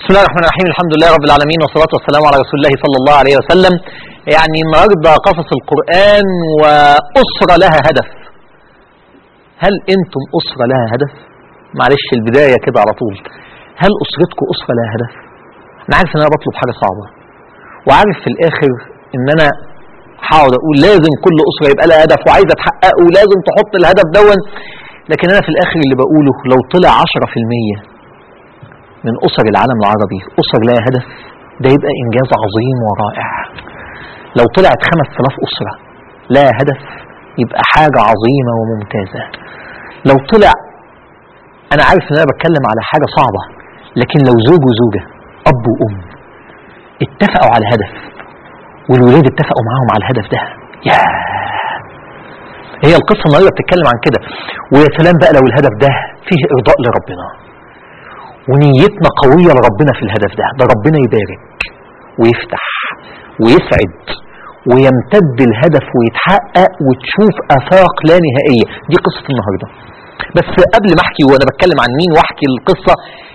بسم الله الرحمن الرحيم الحمد لله رب العالمين والصلاة والسلام على رسول الله صلى الله عليه وسلم يعني النهاردة قصص القرآن وأسرة لها هدف هل أنتم أسرة لها هدف معلش البداية كده على طول هل أسرتكم أسرة لها هدف أنا عارف أن أنا بطلب حاجة صعبة وعارف في الآخر أن أنا هقعد أقول لازم كل أسرة يبقى لها هدف وعايزة تحققه ولازم تحط الهدف دون لكن أنا في الآخر اللي بقوله لو طلع 10% من أسر العالم العربي أسر لها هدف ده يبقى إنجاز عظيم ورائع لو طلعت 5000 أسرة لها هدف يبقى حاجة عظيمة وممتازة لو طلع أنا عارف إن أنا بتكلم على حاجة صعبة لكن لو زوج وزوجة أب وأم اتفقوا على هدف والولاد اتفقوا معاهم على الهدف ده يا هي القصة النهارده بتتكلم عن كده ويا سلام بقى لو الهدف ده فيه إرضاء لربنا ونيتنا قوية لربنا في الهدف ده ده ربنا يبارك ويفتح ويسعد ويمتد الهدف ويتحقق وتشوف آفاق لا نهائية دي قصة النهاردة بس قبل ما احكي وانا بتكلم عن مين واحكي القصة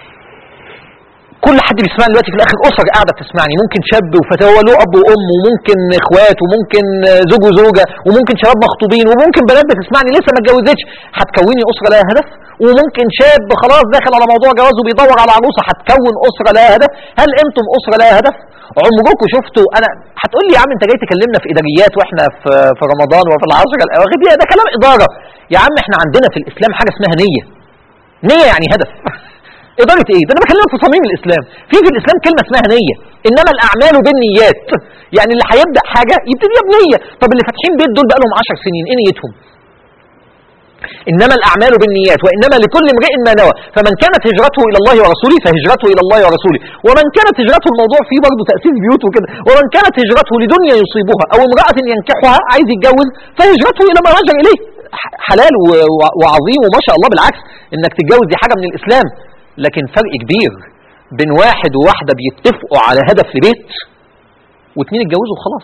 كل حد بيسمعني دلوقتي في الاخر اسر قاعده بتسمعني ممكن شاب وفتاه هو له اب وام وممكن اخوات وممكن زوج وزوجه وممكن شباب مخطوبين وممكن بنات بتسمعني لسه ما اتجوزتش هتكوني اسره لها هدف وممكن شاب خلاص داخل على موضوع جواز وبيدور على عروسه هتكون اسره لها هدف هل انتم اسره لها هدف عمركم شفتوا انا هتقول لي يا عم انت جاي تكلمنا في اداريات واحنا في في رمضان وفي العشر الاواخر دي ده كلام اداره يا عم احنا عندنا في الاسلام حاجه اسمها نيه نيه يعني هدف إدارة إيه؟ ده أنا بكلمك في صميم الإسلام، في في الإسلام كلمة اسمها نية، إنما الأعمال بالنيات، يعني اللي هيبدأ حاجة يبتديها بنية، طب اللي فاتحين بيت دول بقالهم 10 سنين، إيه نيتهم؟ إنما الأعمال بالنيات وإنما لكل امرئ ما نوى فمن كانت هجرته إلى الله ورسوله فهجرته إلى الله ورسوله ومن كانت هجرته الموضوع فيه برضه تأسيس بيوت وكده ومن كانت هجرته لدنيا يصيبها أو امرأة ينكحها عايز يتجوز فهجرته إلى ما هاجر إليه حلال وعظيم وما شاء الله بالعكس إنك تتجوز دي حاجة من الإسلام لكن فرق كبير بين واحد وواحدة بيتفقوا على هدف لبيت واثنين اتجوزوا وخلاص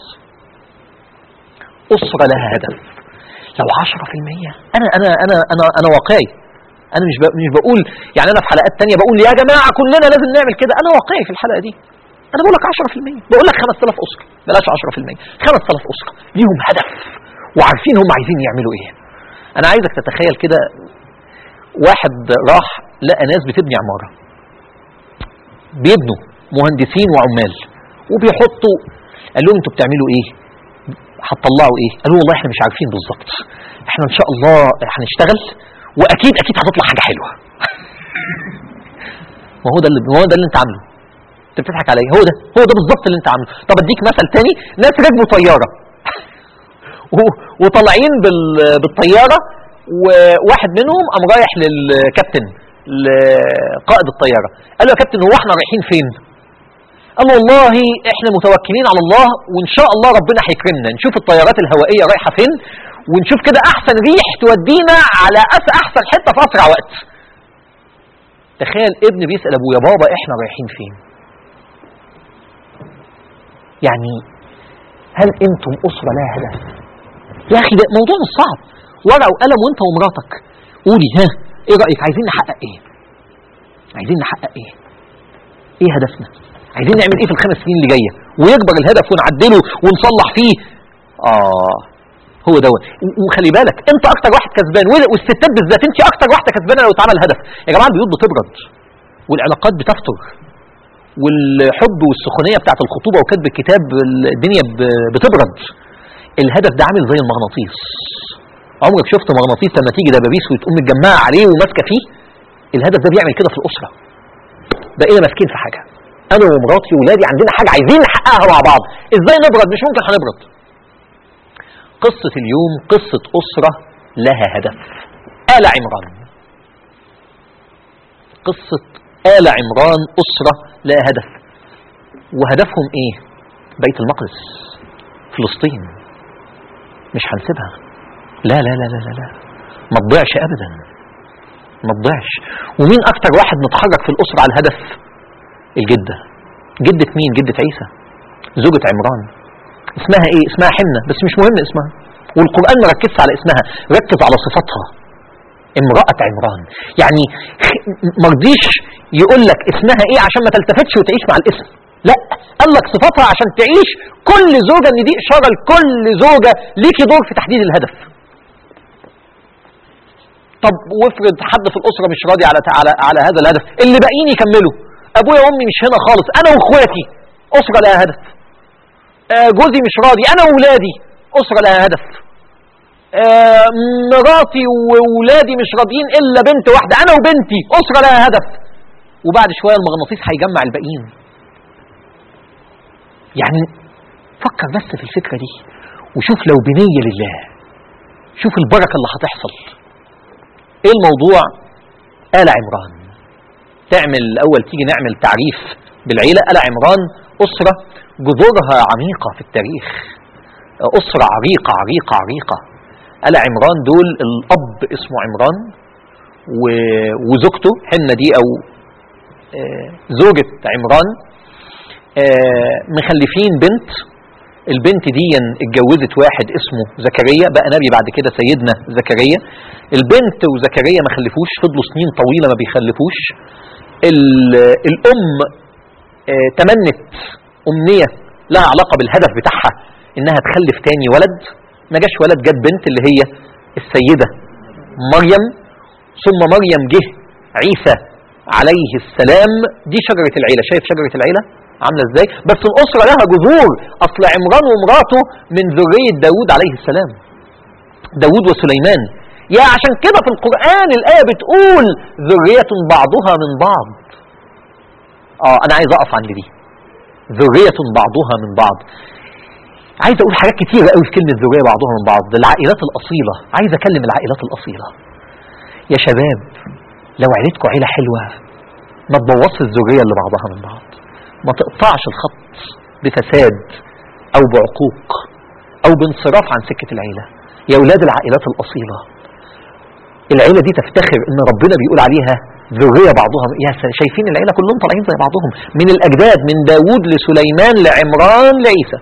أسرة لها هدف لو 10% أنا أنا أنا أنا أنا واقعي أنا مش مش بقول يعني أنا في حلقات تانية بقول يا جماعة كلنا لازم نعمل كده أنا واقعي في الحلقة دي أنا بقول لك 10% بقول لك 5000 أسرة بلاش 10% 5000 أسرة ليهم هدف وعارفين هم عايزين يعملوا إيه أنا عايزك تتخيل كده واحد راح لقى ناس بتبني عمارة بيبنوا مهندسين وعمال وبيحطوا قال لهم انتوا بتعملوا ايه هتطلعوا ايه قالوا والله احنا مش عارفين بالظبط احنا ان شاء الله هنشتغل واكيد اكيد هتطلع حاجه حلوه ما هو ده اللي ما هو ده اللي انت عامله انت بتضحك عليا هو ده هو ده بالظبط اللي انت عامله طب اديك مثل تاني ناس ركبوا طياره وطالعين بالطياره وواحد منهم قام رايح للكابتن لقائد الطياره قال له يا كابتن هو احنا رايحين فين قال له والله احنا متوكلين على الله وان شاء الله ربنا هيكرمنا نشوف الطيارات الهوائيه رايحه فين ونشوف كده احسن ريح تودينا على احسن حته في اسرع وقت تخيل ابن بيسال ابوه يا بابا احنا رايحين فين يعني هل انتم اسره لها هدف يا اخي ده موضوع مش صعب ورقه وقلم وانت ومراتك قولي ها ايه رايك عايزين نحقق ايه عايزين نحقق ايه ايه هدفنا عايزين نعمل ايه في الخمس سنين اللي جايه ويكبر الهدف ونعدله ونصلح فيه اه هو دوت وخلي بالك انت اكتر واحد كسبان والستات بالذات انت اكتر واحده كسبانه لو اتعمل هدف يا جماعه البيوت بتبرد والعلاقات بتفتر والحب والسخونيه بتاعت الخطوبه وكتب الكتاب الدنيا بتبرد الهدف ده عامل زي المغناطيس عمرك شفت مغناطيس لما تيجي دبابيس وتقوم متجمعه عليه وماسكه فيه الهدف ده بيعمل كده في الاسره بقينا ماسكين في حاجه انا ومراتي وولادي عندنا حاجه عايزين نحققها مع بعض ازاي نبرد مش ممكن هنبرد قصه اليوم قصه اسره لها هدف آل عمران قصة آل عمران أسرة لها هدف وهدفهم إيه بيت المقدس فلسطين مش هنسيبها لا لا لا لا لا, لا. ما تضيعش ابدا ما تضيعش ومين اكتر واحد متحرك في الاسره على الهدف الجده جده مين جده عيسى زوجة عمران اسمها ايه اسمها حنة بس مش مهم اسمها والقرآن ما ركزش على اسمها ركز على صفاتها امرأة عمران يعني مرضيش يقول لك اسمها ايه عشان ما تلتفتش وتعيش مع الاسم لا قال لك صفاتها عشان تعيش كل زوجة ان دي اشارة لكل زوجة ليكي دور في تحديد الهدف طب وافرض حد في الاسرة مش راضي على على على هذا الهدف اللي باقيين يكملوا ابويا وامي مش هنا خالص انا واخواتي اسرة لها هدف آه، جوزي مش راضي انا واولادي اسرة لها هدف آه، مراتي وولادي مش راضيين الا بنت واحده انا وبنتي اسره لها هدف وبعد شويه المغناطيس هيجمع الباقيين يعني فكر بس في الفكره دي وشوف لو بنيه لله شوف البركه اللي هتحصل ايه الموضوع آل عمران تعمل الاول تيجي نعمل تعريف بالعيله آل عمران اسره جذورها عميقه في التاريخ اسره عريقه عريقه عريقه آل عمران دول الأب اسمه عمران وزوجته حنة دي أو آه، زوجة عمران آه، مخلفين بنت البنت دي اتجوزت واحد اسمه زكريا بقى نبي بعد كده سيدنا زكريا البنت وزكريا ما خلفوش فضلوا سنين طويلة ما بيخلفوش الأم آه، تمنت أمنية لها علاقة بالهدف بتاعها إنها تخلف تاني ولد ما جاش ولد جت بنت اللي هي السيدة مريم ثم مريم جه عيسى عليه السلام دي شجرة العيلة شايف شجرة العيلة عاملة ازاي بس الأسرة لها جذور أصل عمران ومراته من ذرية داود عليه السلام داود وسليمان يا عشان كده في القرآن الآية بتقول ذرية بعضها من بعض اه انا عايز اقف عند دي ذرية بعضها من بعض عايز اقول حاجات كتيرة قوي في كلمة ذرية بعضها من بعض العائلات الاصيلة عايز اكلم العائلات الاصيلة يا شباب لو عيلتكم عيلة حلوة ما تبوظش الذرية اللي بعضها من بعض ما تقطعش الخط بفساد او بعقوق او بانصراف عن سكة العيلة يا اولاد العائلات الاصيلة العيلة دي تفتخر ان ربنا بيقول عليها ذرية بعضها يا شايفين العيلة كلهم طالعين زي بعضهم من الاجداد من داوود لسليمان لعمران لعيسى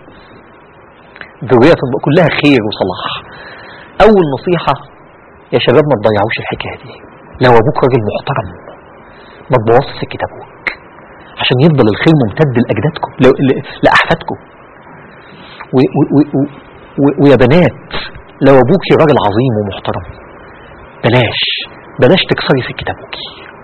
ذرية كلها خير وصلاح أول نصيحة يا شباب ما تضيعوش الحكاية دي لو أبوك راجل محترم ما تبوظش سكة أبوك عشان يفضل الخير ممتد لأجدادكم لأحفادكم ويا بنات لو أبوك راجل عظيم ومحترم بلاش بلاش تكسري سكة أبوك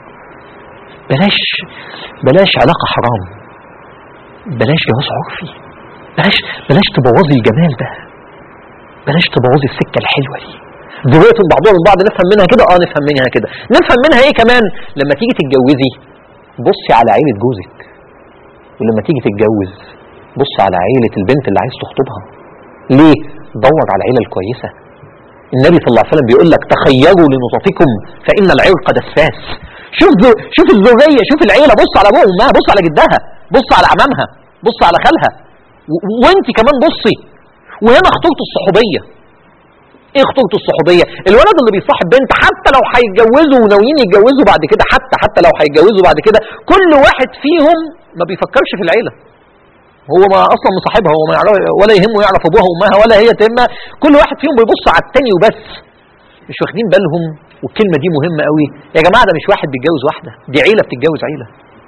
بلاش بلاش علاقة حرام بلاش جواز عرفي بلاش بلاش تبوظي الجمال ده بلاش تبوظي السكه الحلوه دي ذريه بعضهم البعض نفهم منها كده اه نفهم منها كده نفهم منها ايه كمان لما تيجي تتجوزي بصي على عيله جوزك ولما تيجي تتجوز بص على عيله البنت اللي عايز تخطبها ليه دور على العيله الكويسه النبي صلى الله عليه وسلم بيقول لك تخيروا لنطقكم فان العرق دساس شوف شوف الذريه شوف العيله بص على ابوها وامها بص على جدها بص على عمامها بص على خالها وانت كمان بصي وهنا خطوره الصحوبيه ايه خطوره الصحوبيه الولد اللي بيصاحب بنت حتى لو هيتجوزوا وناويين يتجوزوا بعد كده حتى حتى لو هيتجوزوا بعد كده كل واحد فيهم ما بيفكرش في العيله هو ما اصلا مصاحبها هو ما يعرف ولا يهمه يعرف ابوها وامها ولا هي تهمها كل واحد فيهم بيبص على التاني وبس مش واخدين بالهم والكلمه دي مهمه قوي يا جماعه ده مش واحد بيتجوز واحده دي عيله بتتجوز عيله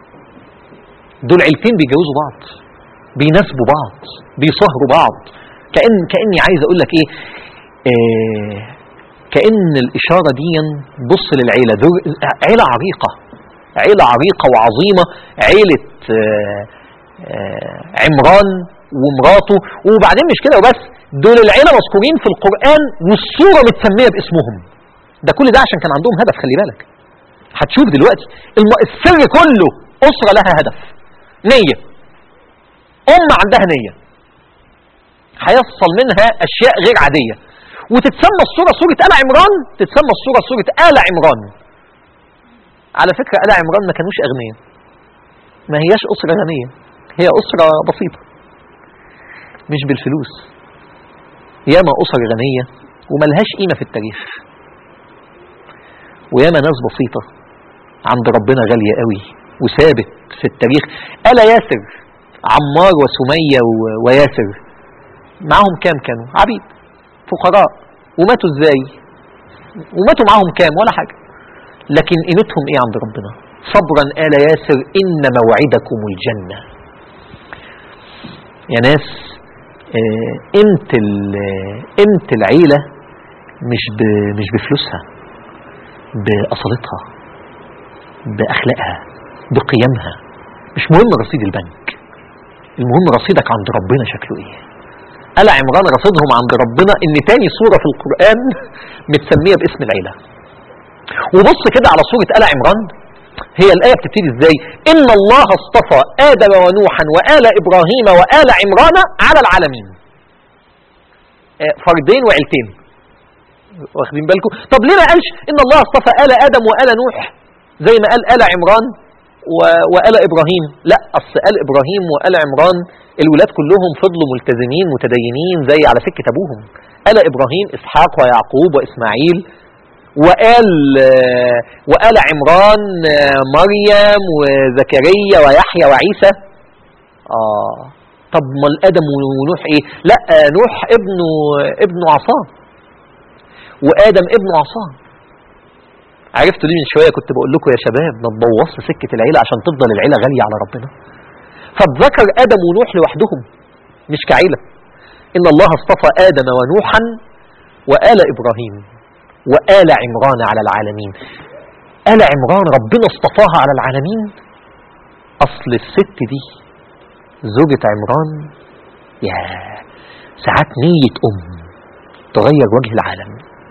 دول عيلتين بيتجوزوا بعض بيناسبوا بعض بيصهروا بعض كأن كأني عايز أقول لك إيه آه كأن الإشارة دي بص للعيلة دول عيلة عريقة عيلة عريقة وعظيمة عيلة آه آه عمران ومراته وبعدين مش كده وبس دول العيلة مذكورين في القرآن والسورة متسمية باسمهم ده كل ده عشان كان عندهم هدف خلي بالك هتشوف دلوقتي السر كله أسرة لها هدف نية أم عندها نية هيحصل منها أشياء غير عادية وتتسمى الصورة صورة آل عمران تتسمى الصورة صورة آل عمران على فكرة آل عمران ما كانوش أغنياء ما هياش أسرة غنية هي أسرة بسيطة مش بالفلوس ياما أسر غنية وملهاش قيمة في التاريخ وياما ناس بسيطة عند ربنا غالية قوي وثابت في التاريخ ألا ياسر عمار وسمية وياسر معاهم كام كانوا عبيد فقراء وماتوا ازاي وماتوا معاهم كام ولا حاجة لكن قيمتهم ايه عند ربنا صبرا آل ياسر إن موعدكم الجنة يا ناس آه، قيمة ال- قيمة العيلة مش ب... مش بفلوسها بأصالتها بأخلاقها بقيمها مش مهم رصيد البنك المهم رصيدك عند ربنا شكله ايه آل عمران رصيدهم عند ربنا ان تاني سورة في القرآن متسمية باسم العيلة وبص كده على سورة آل عمران هي الآية بتبتدي ازاي إن الله اصطفى آدم ونوحا وآل إبراهيم وآل عمران على العالمين آه، فردين وعيلتين واخدين بالكم طب ليه ما قالش إن الله اصطفى آل آدم وآل نوح زي ما قال آل عمران و- وآل إبراهيم لا أصل آل إبراهيم وآل عمران الولاد كلهم فضلوا ملتزمين متدينين زي على سكة أبوهم آل إبراهيم إسحاق ويعقوب وإسماعيل وآل آه، وآل عمران آه، مريم وزكريا ويحيى وعيسى آه طب ما آدم ونوح إيه لا آه، نوح ابنه ابنه عصام وآدم ابنه عصام عرفتوا دي من شوية كنت بقول لكم يا شباب ما تبوظش سكة العيلة عشان تفضل العيلة غالية على ربنا فاتذكر آدم ونوح لوحدهم مش كعيلة إن الله اصطفى آدم ونوحا وآل إبراهيم وآل عمران على العالمين آل عمران ربنا اصطفاها على العالمين أصل الست دي زوجة عمران يا ساعات نية أم تغير وجه العالم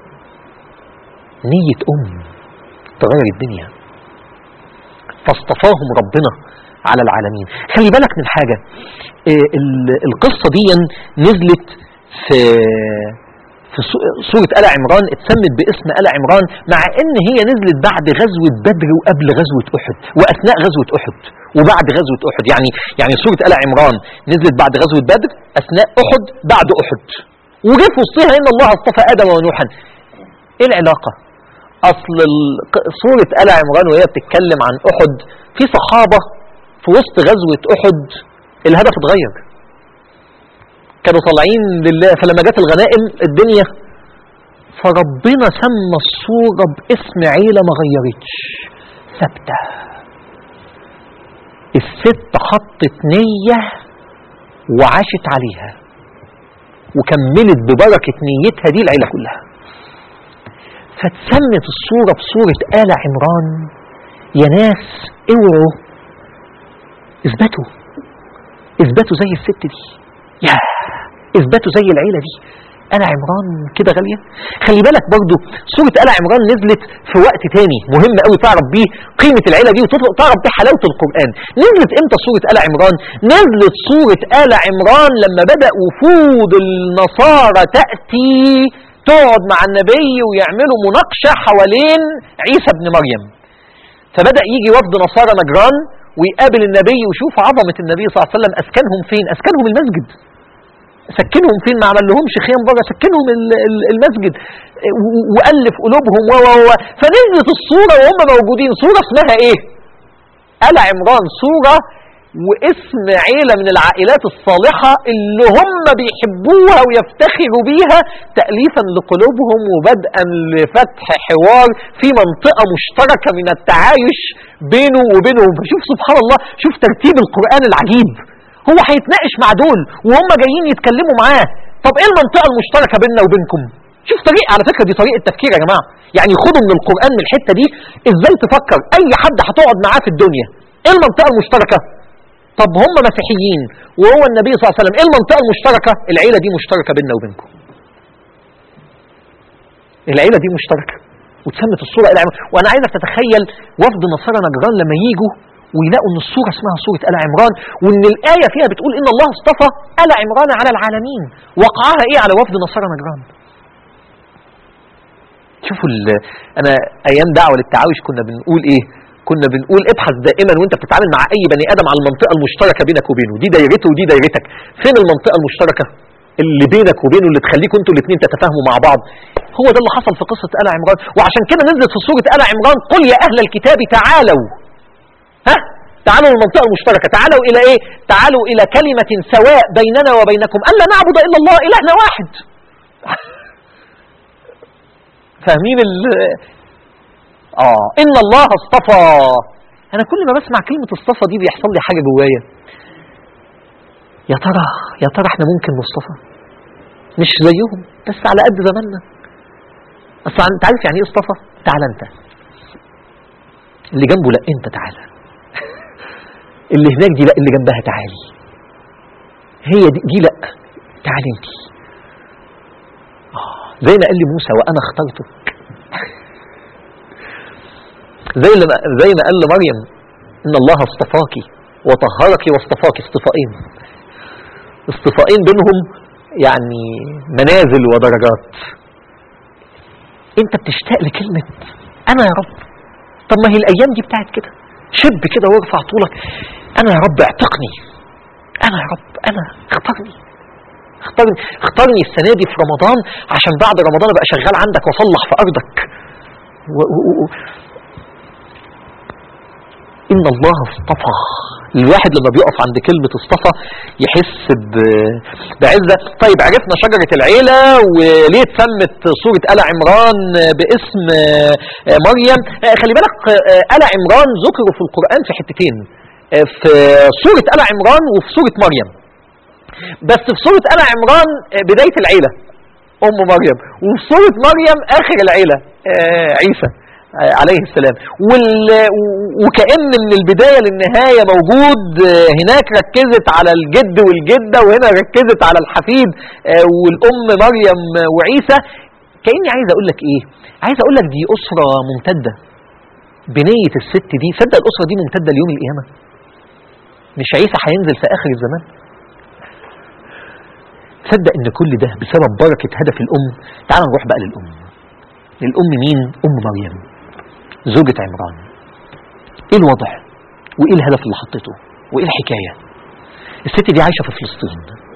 نية أم تغير الدنيا فاصطفاهم ربنا على العالمين خلي بالك من حاجة إيه ال- القصة دي نزلت في في سو- سورة آل عمران اتسمت باسم آل عمران مع ان هي نزلت بعد غزوة بدر وقبل غزوة احد واثناء غزوة احد وبعد غزوة احد يعني يعني سورة آل عمران نزلت بعد غزوة بدر اثناء احد بعد احد وجه في وسطها ان الله اصطفى ادم ونوحا ايه العلاقة اصل ال- ق- سورة آل عمران وهي بتتكلم عن احد في صحابة في وسط غزوة احد الهدف اتغير كانوا طالعين لله فلما جت الغنائم الدنيا فربنا سمى الصورة باسم عيلة ما غيرتش ثابتة الست حطت نية وعاشت عليها وكملت ببركة نيتها دي العيلة كلها فاتسمت الصورة بصورة آل عمران يا ناس اوعوا اثبتوا اثبتوا زي الست دي يا اثبتوا زي العيلة دي آل عمران كده غالية خلي بالك برضو سورة آل عمران نزلت في وقت تاني مهم قوي تعرف بيه قيمة العيلة دي وتعرف بيه حلاوة القرآن نزلت امتى سورة آل عمران نزلت سورة آل عمران لما بدأ وفود النصارى تأتي تقعد مع النبي ويعملوا مناقشة حوالين عيسى ابن مريم فبدأ يجي وفد نصارى نجران ويقابل النبي ويشوف عظمة النبي صلى الله عليه وسلم أسكنهم فين أسكنهم المسجد سكنهم فين ما عمل لهمش خيام بره سكنهم ال- ال- المسجد و- والف قلوبهم و و و فنزلت الصوره وهم موجودين صوره اسمها ايه؟ آل عمران صوره واسم عيلة من العائلات الصالحة اللي هم بيحبوها ويفتخروا بيها تأليفا لقلوبهم وبدءا لفتح حوار في منطقة مشتركة من التعايش بينه وبينهم فشوف سبحان الله شوف ترتيب القرآن العجيب هو هيتناقش مع دول وهم جايين يتكلموا معاه طب ايه المنطقة المشتركة بيننا وبينكم شوف طريقة على فكرة دي طريقة تفكير يا جماعة يعني خدوا من القرآن من الحتة دي ازاي تفكر اي حد هتقعد معاه في الدنيا ايه المنطقة المشتركة طب هم مسيحيين وهو النبي صلى الله عليه وسلم ايه المنطقة المشتركة العيلة دي مشتركة بيننا وبينكم العيلة دي مشتركة وتسمت الصورة إلى عمران وأنا عايزك تتخيل وفد نصارى نجران لما يجوا ويلاقوا ان الصورة اسمها صورة آل عمران وان الآية فيها بتقول ان الله اصطفى آل عمران على العالمين وقعها ايه على وفد نصارى نجران شوفوا ال- انا ايام دعوة للتعايش كنا بنقول ايه كنا بنقول ابحث دائما وانت بتتعامل مع اي بني ادم على المنطقة المشتركة بينك وبينه دي دايرته ودي دايرتك فين المنطقة المشتركة اللي بينك وبينه اللي تخليكم انتوا الاثنين تتفاهموا مع بعض هو ده اللي حصل في قصة آل عمران وعشان كده نزلت في سورة آل عمران قل يا أهل الكتاب تعالوا ها تعالوا للمنطقة المشتركة تعالوا إلى إيه تعالوا إلى كلمة سواء بيننا وبينكم ألا نعبد إلا الله إلهنا واحد فاهمين ال اه ان الله اصطفى انا كل ما بسمع كلمه اصطفى دي بيحصل لي حاجه جوايا يا ترى يا ترى احنا ممكن نصطفى مش زيهم بس على قد زماننا اصل انت عارف يعني ايه اصطفى تعالى انت اللي جنبه لا انت تعالى اللي هناك دي لا اللي جنبها تعالي هي دي, دي لا تعالي انت آه، زي ما قال لي موسى وانا اخترتك زي ما زي ما قال لمريم ان الله اصطفاك وطهرك واصطفاك اصطفائين اصطفائين بينهم يعني منازل ودرجات انت بتشتاق لكلمة انا يا رب طب ما هي الايام دي بتاعت كده شب كده وارفع طولك انا يا رب اعتقني انا يا رب انا اختارني اختارني اختارني السنة دي في رمضان عشان بعد رمضان ابقى شغال عندك واصلح في ارضك و و و ان الله اصطفى الواحد لما بيقف عند كلمة اصطفى يحس ب- بعزة طيب عرفنا شجرة العيلة وليه اتسمت سورة آل عمران باسم آه، مريم آه، خلي بالك آه، آل عمران ذكروا في القرآن في حتتين آه، في سورة آل عمران وفي سورة مريم بس في سورة آل عمران آه، بداية العيلة أم مريم وفي سورة مريم آخر العيلة آه، عيسى آه، عليه السلام وال... وكأن من البداية للنهاية موجود آه، هناك ركزت على الجد والجدة وهنا ركزت على الحفيد آه، والأم مريم وعيسى كأني عايز أقول لك إيه عايز أقول لك دي أسرة ممتدة بنية الست دي صدق الأسرة دي ممتدة ليوم القيامة مش عيسى هينزل في آخر الزمان تصدق ان كل ده بسبب بركة هدف الأم تعال نروح بقى للأم الأم مين؟ أم مريم زوجة عمران ايه الوضع وايه الهدف اللي حطيته وايه الحكاية الست دي عايشة في فلسطين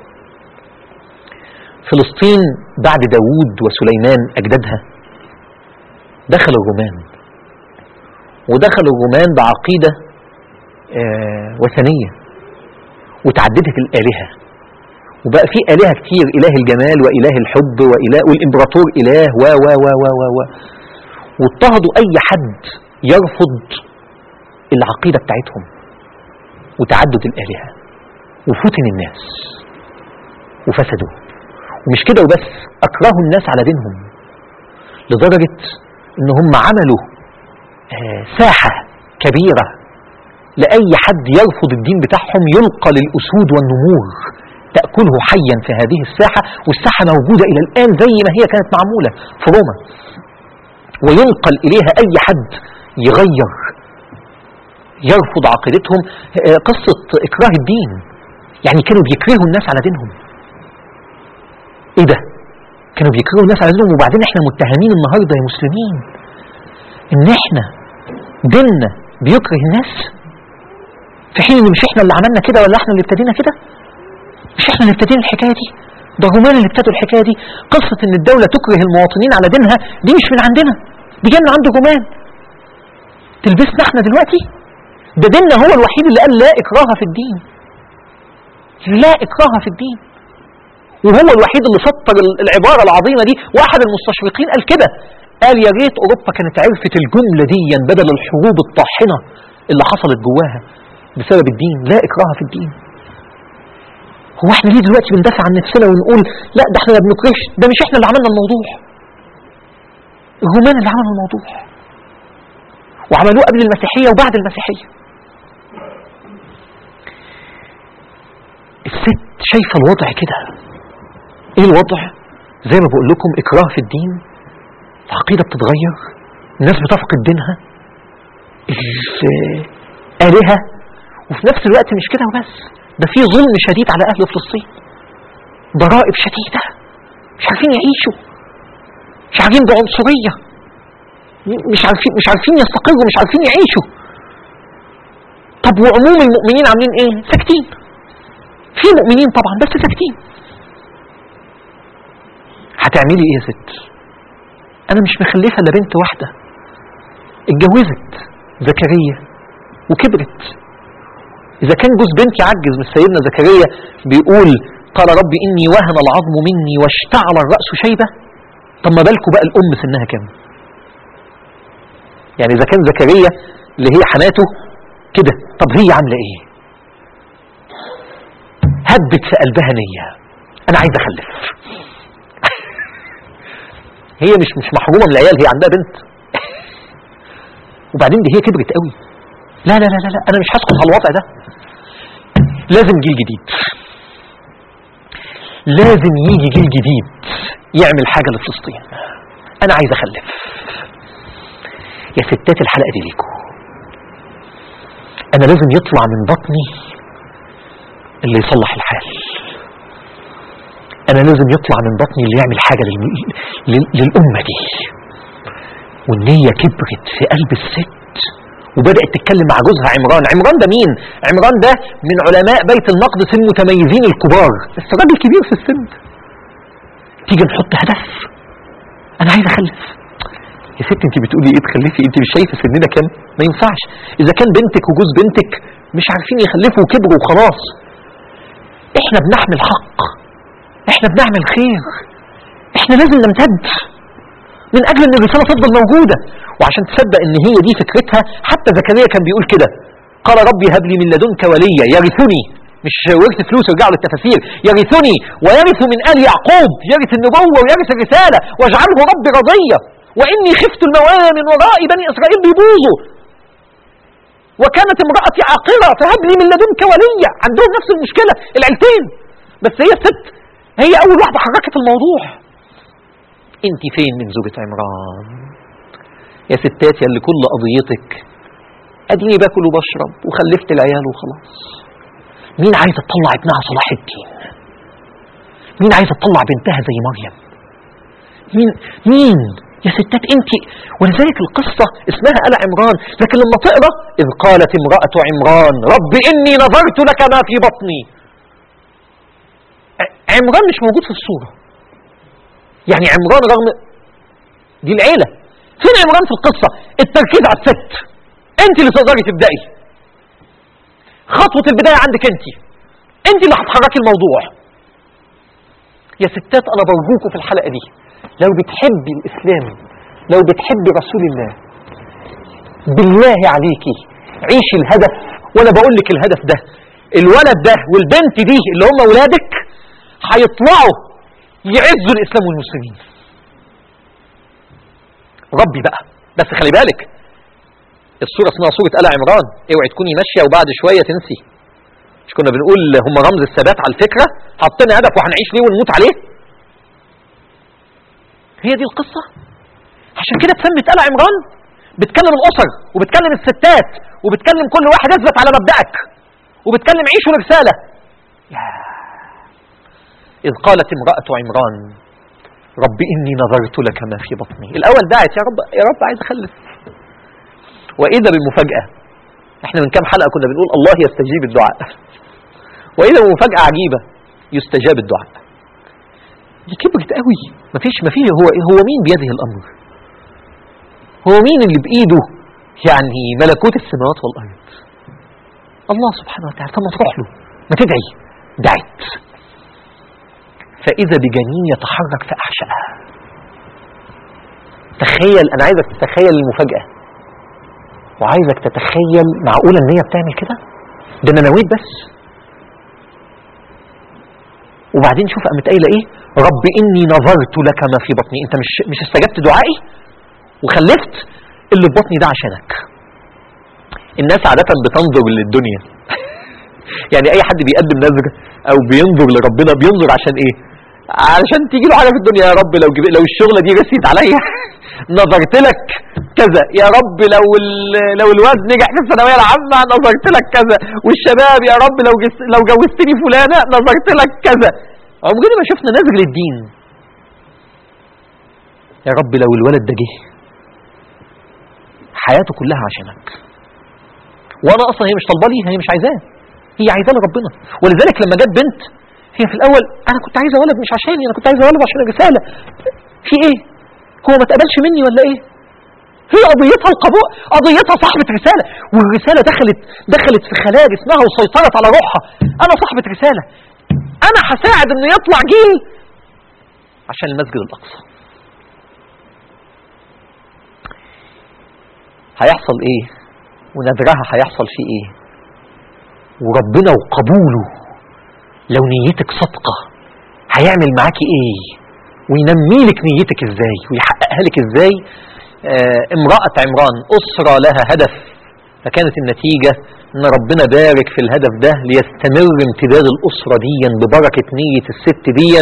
فلسطين بعد داوود وسليمان أجدادها دخل الرومان ودخل الرومان بعقيدة آه وثنية وتعددت الآلهة وبقى في آلهة كتير إله الجمال وإله الحب وإله والإمبراطور إله و و و و و و واضطهدوا أي حد يرفض العقيدة بتاعتهم وتعدد الآلهة وفتن الناس وفسدوا ومش كده وبس أكرهوا الناس على دينهم لدرجة إن هم عملوا آه، ساحة كبيرة لأي حد يرفض الدين بتاعهم يلقى للأسود والنمور تأكله حيا في هذه الساحة والساحة موجودة إلى الآن زي ما هي كانت معمولة في روما وينقل إليها أي حد يغير يرفض عقيدتهم آه، قصة إكراه الدين يعني كانوا بيكرهوا الناس على دينهم إيه ده كانوا بيكرهوا الناس على دينهم وبعدين احنا متهمين النهاردة يا مسلمين ان احنا ديننا بيكره الناس في حين ان مش احنا اللي عملنا كده ولا احنا اللي ابتدينا كده مش احنا اللي ابتدينا الحكايه دي ده الرومان اللي ابتدوا الحكايه دي قصه ان الدوله تكره المواطنين على دينها دي مش من عندنا دي جايه من عند الرومان تلبسنا احنا دلوقتي ده ديننا هو الوحيد اللي قال لا اكراه في الدين لا اكراه في الدين وهو الوحيد اللي سطر ال- العباره العظيمه دي واحد المستشرقين قال كده قال يا ريت اوروبا كانت عرفت الجمله دي بدل الحروب الطاحنه اللي حصلت جواها بسبب الدين لا اكراه في الدين هو احنا ليه دلوقتي بندافع عن نفسنا ونقول لا ده احنا ما بنكرهش ده مش احنا اللي عملنا الموضوع الرومان اللي عملوا الموضوع وعملوه قبل المسيحية وبعد المسيحية الست شايفة الوضع كده ايه الوضع زي ما بقول لكم اكراه في الدين العقيدة بتتغير الناس بتفقد دينها الآلهة وفي نفس الوقت مش كده وبس ده في ظلم شديد على أهل فلسطين ضرائب شديدة مش عارفين يعيشوا مش عارفين بعنصرية م- مش عارفين مش عارفين يستقروا مش عارفين يعيشوا طب وعموم المؤمنين عاملين ايه ساكتين في مؤمنين طبعا بس ساكتين هتعملي ايه يا ست انا مش مخلفه الا بنت واحده اتجوزت زكريا وكبرت اذا كان جوز بنتي عجز من سيدنا زكريا بيقول قال ربي اني وهن العظم مني واشتعل الراس شيبه طب ما بالكم بقى الام سنها كام يعني اذا كان زكريا اللي هي حماته كده طب هي عامله ايه هبت في قلبها نيه انا عايز اخلف هي مش مش محرومه من العيال هي عندها بنت وبعدين دي هي كبرت قوي لا لا لا لا, لا انا مش هسكت على الوضع ده لازم جيل جديد لازم يجي جيل جديد يعمل حاجه لفلسطين انا عايز اخلف يا ستات الحلقه دي ليكم انا لازم يطلع من بطني اللي يصلح الحال انا لازم يطلع من بطني اللي يعمل حاجه للم... لل... للامه دي والنيه كبرت في قلب الست وبدات تتكلم مع جوزها عمران عمران ده مين عمران ده من علماء بيت المقدس المتميزين الكبار بس راجل كبير في السن تيجي نحط هدف انا عايز اخلف يا ست انت بتقولي ايه تخلفي انت مش شايفه سننا كام ما ينفعش اذا كان بنتك وجوز بنتك مش عارفين يخلفوا وكبروا وخلاص احنا بنحمل حق احنا بنعمل خير احنا لازم نمتد من اجل ان الرساله تفضل موجوده وعشان تصدق ان هي دي فكرتها حتى زكريا كان بيقول كده قال ربي هب لي من لدنك وليا يرثني مش ورث فلوس ارجعوا للتفاسير يرثني ويرث من ال يعقوب يرث النبوه ويرث الرساله واجعله ربي رضيا واني خفت الموالى من ورائي بني اسرائيل بيبوظوا وكانت امرأتي عاقرة فهب لي من لدنك وليا عندهم نفس المشكلة العيلتين بس هي الست هي أول واحدة حركت الموضوع انت فين من زوجة عمران يا ستات يا اللي كل قضيتك اديني باكل وبشرب وخلفت العيال وخلاص مين عايزه تطلع ابنها صلاح الدين مين عايزه تطلع بنتها زي مريم مين مين يا ستات انت ولذلك القصة اسمها آل عمران لكن لما تقرأ إذ قالت امرأة عمران رب إني نظرت لك ما في بطني عمران مش موجود في الصورة يعني عمران رغم دي العيلة فين عمران في القصة التركيز على الست انت اللي تقدري تبدأي خطوة البداية عندك انت انت اللي هتحركي الموضوع يا ستات انا برجوكم في الحلقة دي لو بتحبي الاسلام لو بتحبي رسول الله بالله عليكي عيشي الهدف وانا بقول لك الهدف ده الولد ده والبنت دي اللي هم اولادك هيطلعوا يعزوا الاسلام والمسلمين ربي بقى بس خلي بالك الصورة اسمها صورة آل عمران اوعي تكوني ماشية وبعد شوية تنسي مش كنا بنقول هم رمز الثبات على الفكرة حطينا هدف وهنعيش ليه ونموت عليه هي دي القصة عشان كده اتسمت آل عمران بتكلم الأسر وبتكلم الستات وبتكلم كل واحد اثبت على مبدأك وبتكلم عيشوا الرسالة يا إذ قالت امرأة عمران رب إني نظرت لك ما في بطني الأول دعت يا رب يا رب عايز أخلف وإذا بالمفاجأة احنا من كام حلقة كنا بنقول الله يستجيب الدعاء وإذا بمفاجأة عجيبة يستجاب الدعاء دي كبرت قوي مفيش مفيش هو هو مين بيده الأمر هو مين اللي بإيده يعني ملكوت السماوات والأرض الله سبحانه وتعالى طب ما تروح له ما تدعي دعت فإذا بجنين يتحرك في أحشائها تخيل أنا عايزك تتخيل المفاجأة وعايزك تتخيل معقولة ان هي بتعمل كده ده انا نويت بس وبعدين شوف قامت قايله ايه رب اني نظرت لك ما في بطني انت مش مش استجبت دعائي وخلفت اللي في بطني ده عشانك الناس عادة بتنظر للدنيا يعني اي حد بيقدم نذر او بينظر لربنا بينظر عشان ايه علشان تيجي له حاجه في الدنيا يا رب لو جب... لو الشغله دي رسيت عليا نظرت لك كذا يا رب لو ال... لو الواد نجح في الثانويه العامه نظرت لك كذا والشباب يا رب لو جس... لو جوزتني فلانه نظرت لك كذا عمرنا ما شفنا نذر للدين يا رب لو الولد ده جه حياته كلها عشانك وانا اصلا هي مش طالبه لي هي مش عايزاه هي عايزاه لربنا ولذلك لما جت بنت هي في الاول انا كنت عايزه ولد مش عشاني انا كنت عايزه ولد عشان الرساله في ايه هو ما اتقبلش مني ولا ايه هي قضيتها القبول قضيتها صاحبة رسالة والرسالة دخلت دخلت في خلايا جسمها وسيطرت على روحها أنا صاحبة رسالة أنا هساعد إنه يطلع جيل عشان المسجد الأقصى هيحصل ايه ونذرها هيحصل فيه ايه وربنا وقبوله لو نيتك صادقة هيعمل معاكي ايه وينمي لك نيتك ازاي ويحققها لك ازاي آه امرأة عمران أسرة لها هدف فكانت النتيجة ان ربنا بارك في الهدف ده ليستمر امتداد الأسرة ديا ببركة نية الست ديا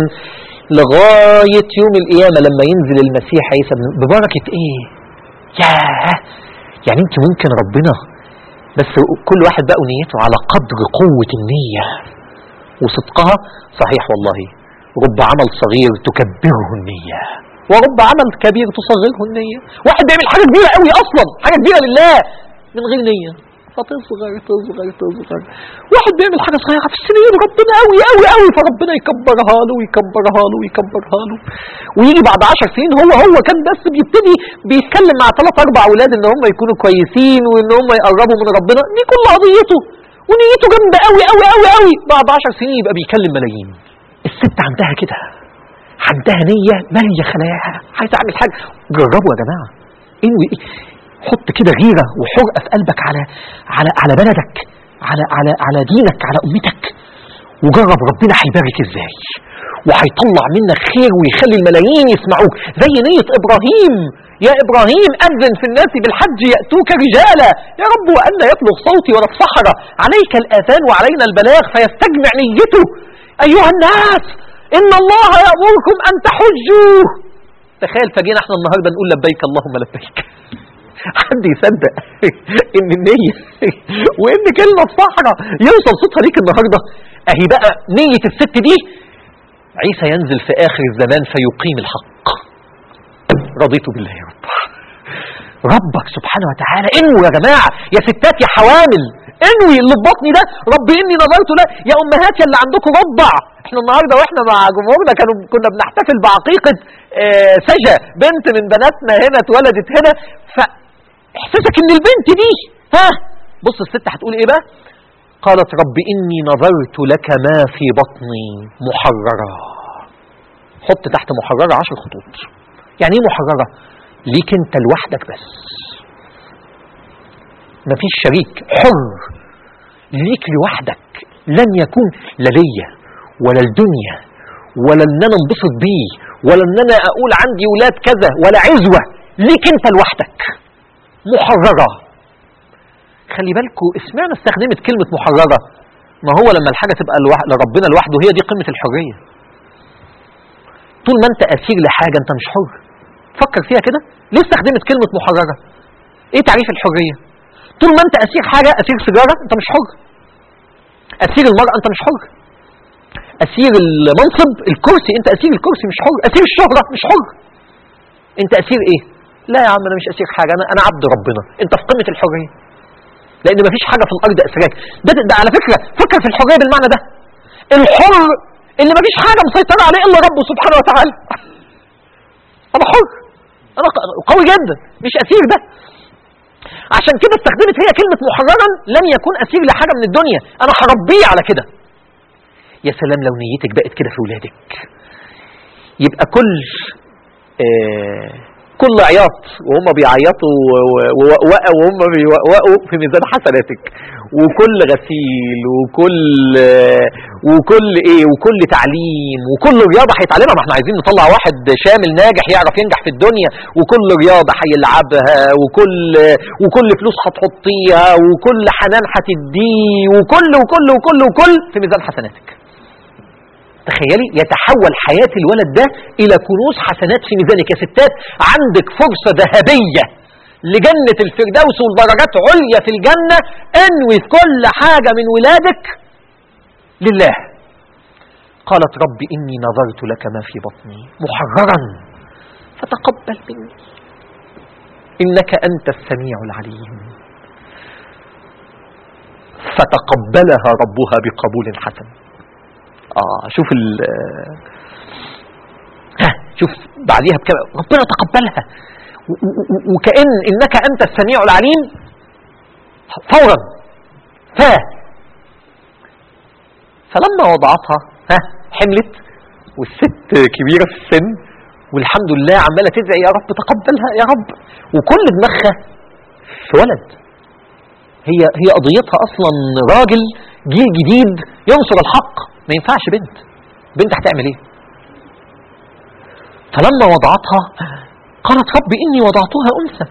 لغاية يوم القيامة لما ينزل المسيح عيسى بن- ببركة ايه ياه يعني انت ممكن ربنا بس كل واحد بقى نيته على قدر قوة النية وصدقها صحيح والله رب عمل صغير تكبره النية ورب عمل كبير تصغره النية واحد بيعمل حاجة كبيرة قوي أصلا حاجة كبيرة لله من غير نية فتصغر تصغر تصغر واحد بيعمل حاجة صغيرة في السنين ربنا قوي قوي قوي فربنا يكبرها له ويكبرها له ويكبرها له ويجي بعد عشر سنين هو هو كان بس بيبتدي بيتكلم مع ثلاث اربع اولاد ان هم يكونوا كويسين وان هم يقربوا من ربنا دي كل قضيته ونيته جامده قوي قوي قوي قوي بعد عشر سنين يبقى بيكلم ملايين الست عندها كده عندها نية مالية خلاياها عايزة أعمل حاجة جربوا يا جماعة انوي حط كده غيرة وحرقة في قلبك على على على بلدك على على على دينك على أمتك وجرب ربنا هيبارك ازاي وهيطلع منك خير ويخلي الملايين يسمعوك زي نية إبراهيم يا إبراهيم أذن في الناس بالحج يأتوك رجالا يا رب وأن يبلغ صوتي ولا الصحراء عليك الآذان وعلينا البلاغ فيستجمع نيته أيها الناس إن الله يأمركم أن تحجوا تخيل فجينا احنا النهارده نقول لبيك اللهم لبيك حد يصدق ان النية وان كلمة الصحراء يوصل صوتها ليك النهارده اهي بقى نية الست دي عيسى ينزل في اخر الزمان فيقيم الحق رضيت بالله يا رب ربك سبحانه وتعالى انوي يا جماعة يا ستات يا حوامل انوي اللي في بطني ده رب اني نظرت له يا امهات يا اللي عندكم رضع احنا النهارده واحنا مع جمهورنا كانوا كنا بنحتفل بعقيقة آه، سجا بنت من بناتنا هنا اتولدت هنا فاحساسك ان البنت دي ها بص الست هتقول ايه بقى قالت رب اني نظرت لك ما في بطني محررة حط تحت محررة عشر خطوط يعني ايه محررة ليك انت لوحدك بس مفيش شريك حر ليك لوحدك لن يكون لا ليا ولا الدنيا ولا ان انا انبسط بيه ولا ان انا اقول عندي ولاد كذا ولا عزوة ليك انت لوحدك محررة خلي بالكوا اسمعنا استخدمت كلمة محررة ما هو لما الحاجة تبقى لوح- لربنا لوحده هي دي قمة الحرية طول ما انت اسير لحاجة انت مش حر فكر فيها كده ليه استخدمت كلمة محررة ايه تعريف الحرية طول ما انت اسير حاجة اسير سيجارة انت مش حر اسير المرأة انت مش حر اسير المنصب الكرسي انت اسير الكرسي مش حر اسير الشهرة مش حر انت اسير ايه لا يا عم انا مش اسير حاجة انا انا عبد ربنا انت في قمة الحرية لان مفيش حاجة في الارض اسراك ده, ده على فكرة فكر في الحرية بالمعنى ده الحر اللي مفيش حاجة مسيطرة عليه الا ربه سبحانه وتعالى انا حر انا ق- قوي جدا مش اسير ده عشان كده استخدمت هي كلمة محررا لن يكون اسير لحاجة من الدنيا انا هربيه على كده يا سلام لو نيتك بقت كده في ولادك يبقى كل آه كل عياط وهم بيعيطوا ووقوا وهم بيوقوا في ميزان حسناتك وكل غسيل وكل آه وكل ايه وكل تعليم وكل رياضه هيتعلمها ما احنا عايزين نطلع واحد شامل ناجح يعرف ينجح في الدنيا وكل رياضه هيلعبها وكل وكل فلوس هتحطيها وكل حنان هتديه وكل وكل وكل وكل في ميزان حسناتك تخيلي يتحول حياة الولد ده إلى كنوز حسنات في ميزانك يا ستات عندك فرصة ذهبية لجنة الفردوس والدرجات عليا في الجنة انوي في كل حاجة من ولادك لله قالت رب إني نظرت لك ما في بطني محررا فتقبل مني إنك أنت السميع العليم فتقبلها ربها بقبول حسن اه شوف ال ها شوف بعديها بكم ربنا تقبلها و- و- و- وكأن انك انت السميع العليم فورا ف فلما وضعتها ها حملت والست كبيرة في السن والحمد لله عمالة تدعي يا رب تقبلها يا رب وكل دماغها في ولد هي هي قضيتها اصلا راجل جيل جديد ينصر الحق ما ينفعش بنت بنت هتعمل ايه فلما وضعتها قالت رب اني وضعتها انثى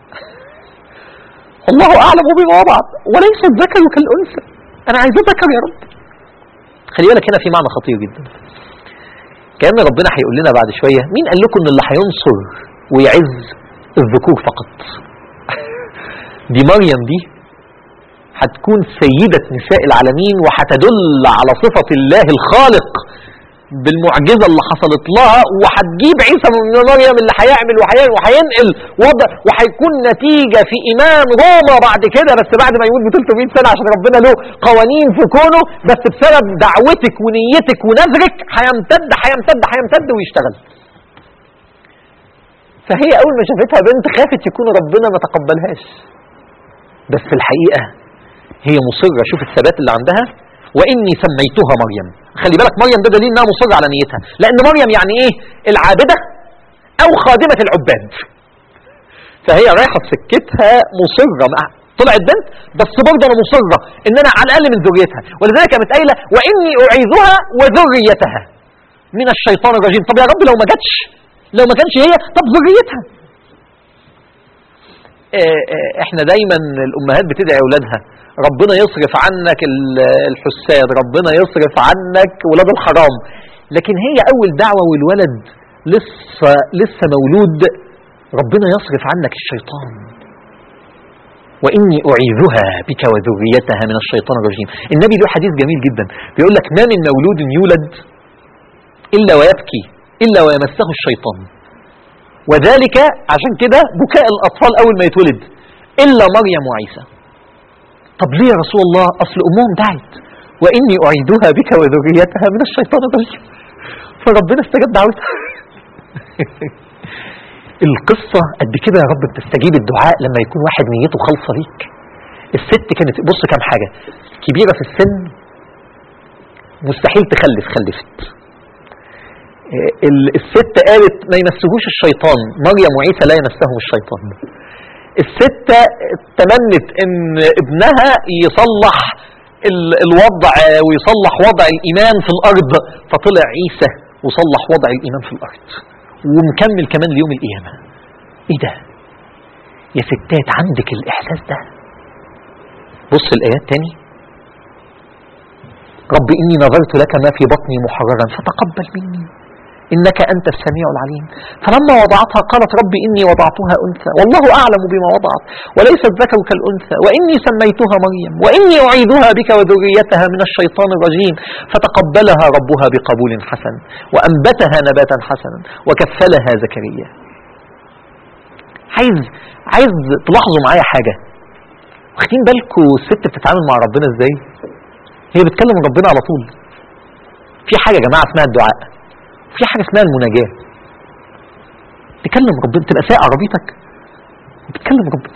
الله اعلم بما وضعت وليس الذكر كالانثى انا عايز ذكر يا رب خلي بالك هنا في معنى خطير جدا كأن ربنا هيقول لنا بعد شوية مين قال لكم ان اللي هينصر ويعز الذكور فقط دي مريم دي هتكون سيدة نساء العالمين وهتدل على صفة الله الخالق بالمعجزة اللي حصلت لها وهتجيب عيسى من مريم اللي هيعمل وهي- وهينقل وضع وهيكون نتيجة في إمام روما بعد كده بس بعد ما يموت ب 300 سنة عشان ربنا له قوانين في كونه بس بسبب دعوتك ونيتك ونذرك هيمتد هيمتد هيمتد ويشتغل. فهي أول ما شافتها بنت خافت يكون ربنا ما تقبلهاش. بس في الحقيقة هي مصرة شوف الثبات اللي عندها وإني سميتها مريم خلي بالك مريم ده دليل إنها مصرة على نيتها لأن مريم يعني إيه العابدة أو خادمة العباد فهي رايحة في سكتها مصرة مع- طلعت بنت بس برضه أنا مصرة إن أنا على الأقل من ذريتها ولذلك قامت قايلة وإني أعيذها وذريتها من الشيطان الرجيم طب يا رب لو ما جاتش لو ما كانش هي طب ذريتها آه، آه، احنا دايما الامهات بتدعي اولادها ربنا يصرف عنك ال- الحساد ربنا يصرف عنك ولاد الحرام لكن هي اول دعوه والولد لسه لسه مولود ربنا يصرف عنك الشيطان واني اعيذها بك وذريتها من الشيطان الرجيم النبي له حديث جميل جدا بيقول لك ما من مولود يولد الا ويبكي الا ويمسه الشيطان وذلك عشان كده بكاء الأطفال أول ما يتولد إلا مريم وعيسى طب ليه يا رسول الله أصل أمهم دعت وإني أعيدها بك وذريتها من الشيطان الرجيم فربنا استجاب دعوتها القصة قد كده يا رب بتستجيب الدعاء لما يكون واحد نيته خالصة ليك الست كانت بص كام حاجة كبيرة في السن مستحيل تخلف خلفت ال- الست قالت ما يمسهوش الشيطان مريم وعيسى لا يمسهم الشيطان الستة تمنت ان ابنها يصلح ال- الوضع ويصلح وضع الايمان في الارض فطلع عيسى وصلح وضع الايمان في الارض ومكمل كمان ليوم القيامة ايه ده يا ستات عندك الاحساس ده بص الايات تاني رب إني نظرت لك ما في بطني محررا فتقبل مني إنك أنت السميع العليم فلما وضعتها قالت رب إني وضعتها أنثى والله أعلم بما وضعت وليس الذكر كالأنثى وإني سميتها مريم وإني أعيذها بك وذريتها من الشيطان الرجيم فتقبلها ربها بقبول حسن وأنبتها نباتا حسنا وكفلها زكريا عايز عايز تلاحظوا معايا حاجة واخدين بالكم الست بتتعامل مع ربنا ازاي هي بتكلم ربنا على طول في حاجة يا جماعة اسمها الدعاء في حاجة اسمها المناجاة تكلم ربنا تبقى سايق عربيتك وبتكلم ربنا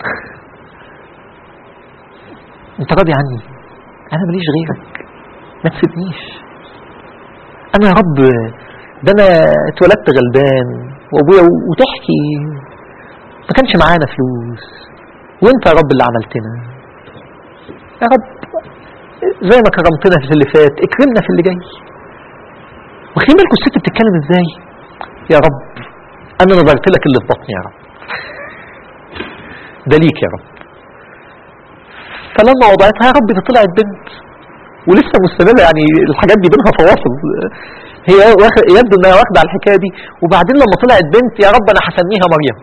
انت راضي عني انا ماليش غيرك ما تسيبنيش انا يا رب ده انا اتولدت غلبان وابويا وتحكي ما كانش معانا فلوس وانت يا رب اللي عملتنا يا رب زي ما كرمتنا في اللي فات اكرمنا في اللي جاي واخدين بالكم الست بتتكلم ازاي يا رب انا نظرت لك اللي في بطني يا رب ده ليك يا رب فلما وضعتها يا رب دي طلعت بنت ولسه مستمرة يعني الحاجات دي بينها تواصل هي واخد يبدو انها واخده على الحكايه دي وبعدين لما طلعت بنت يا رب انا هسميها مريم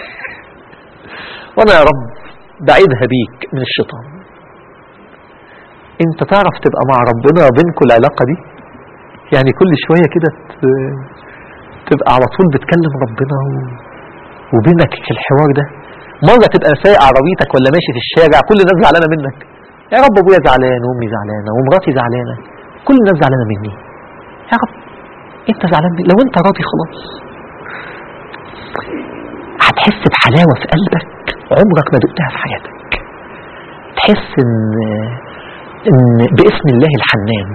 وانا يا رب بعيدها بيك من الشيطان انت تعرف تبقى مع ربنا بينكم العلاقه دي يعني كل شويه كده ت- تبقى على طول بتكلم ربنا و- وبينك الحوار ده مره تبقى سايق عربيتك ولا ماشي في الشارع كل الناس زعلانه منك يا رب ابويا زعلان وامي زعلانه ومراتي زعلانه كل الناس زعلانه مني يا رب انت زعلان مني لو انت راضي خلاص هتحس بحلاوه في قلبك عمرك ما دقتها في حياتك تحس ان ان باسم الله الحنان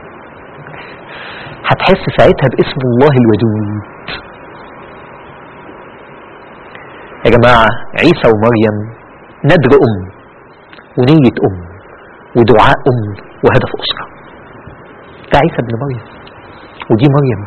هتحس ساعتها باسم الله الودود يا جماعة عيسى ومريم ندر أم ونية أم ودعاء أم وهدف أسرة ده عيسى ابن مريم ودي مريم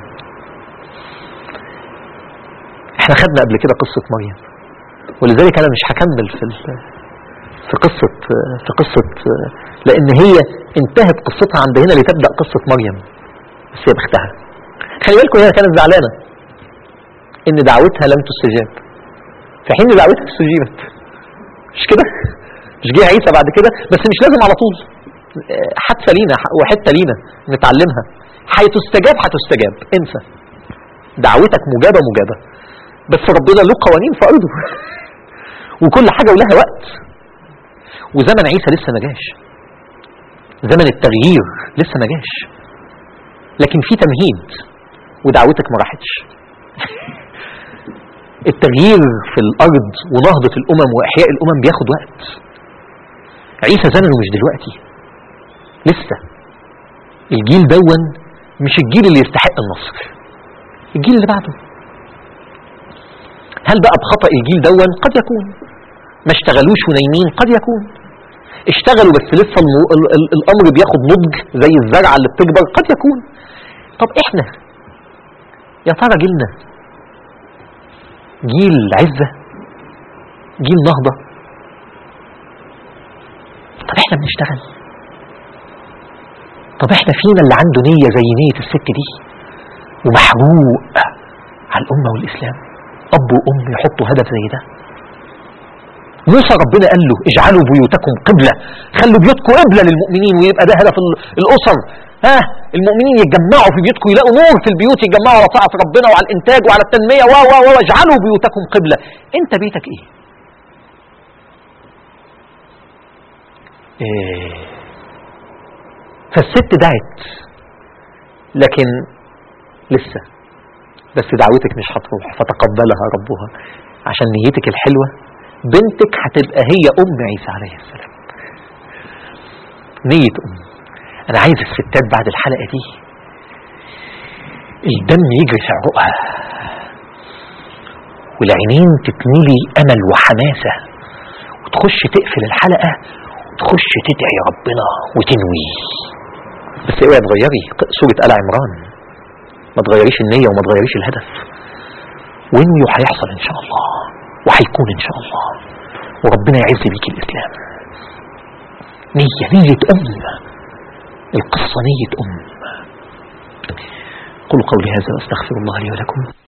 احنا خدنا قبل كده قصة مريم ولذلك انا مش هكمل في ال- في قصة في قصة لان هي انتهت قصتها عند هنا لتبدأ قصة مريم بس هي بختها خلي بالكم هي كانت زعلانة ان دعوتها لم تستجاب في حين دعوتها استجيبت مش كده مش جه عيسى بعد كده بس مش لازم على طول آه، حادثة لينا وحتة لينا نتعلمها هتستجاب هتستجاب انسى دعوتك مجابة مجابة بس ربنا له قوانين في أرضه وكل حاجة ولها وقت وزمن عيسى لسه ما جاش زمن التغيير لسه ما جاش لكن في تمهيد ودعوتك ما راحتش التغيير في الأرض ونهضة الأمم وإحياء الأمم بياخد وقت عيسى زمنه مش دلوقتي لسه الجيل دون مش الجيل اللي يستحق النصر الجيل اللي بعده هل بقى بخطأ الجيل دون قد يكون ما اشتغلوش ونايمين قد يكون اشتغلوا بس لسه الم- ال- ال- الامر بياخد نضج زي الزرعه اللي بتكبر قد يكون طب احنا يا ترى جيلنا جيل عزه جيل نهضه طب احنا بنشتغل طب احنا فينا اللي عنده نيه زي نيه الست دي ومحروق على الامه والاسلام اب وام يحطوا هدف زي ده موسى ربنا قال له اجعلوا بيوتكم قبلة خلوا بيوتكم قبلة للمؤمنين ويبقى ده هدف ال- الأسر ها المؤمنين يتجمعوا في بيوتكم يلاقوا نور في البيوت يتجمعوا على طاعة ربنا وعلى الإنتاج وعلى التنمية و و و اجعلوا بيوتكم قبلة أنت بيتك إيه؟ إيه فالست دعت لكن لسه بس دعوتك مش هتروح فتقبلها ربها عشان نيتك الحلوة بنتك هتبقى هي أم عيسى عليه السلام نية أم أنا عايز الستات بعد الحلقة دي الدم يجري في عروقها والعينين تتملي أمل وحماسة وتخش تقفل الحلقة وتخش تدعي ربنا وتنوي بس اوعي تغيري سورة آل عمران ما تغيريش النية وما تغيريش الهدف وانوي وهيحصل ان شاء الله وهيكون ان شاء الله وربنا يعز بيك الاسلام نية نية ام القصة نية ام قل قولي هذا واستغفر الله لي ولكم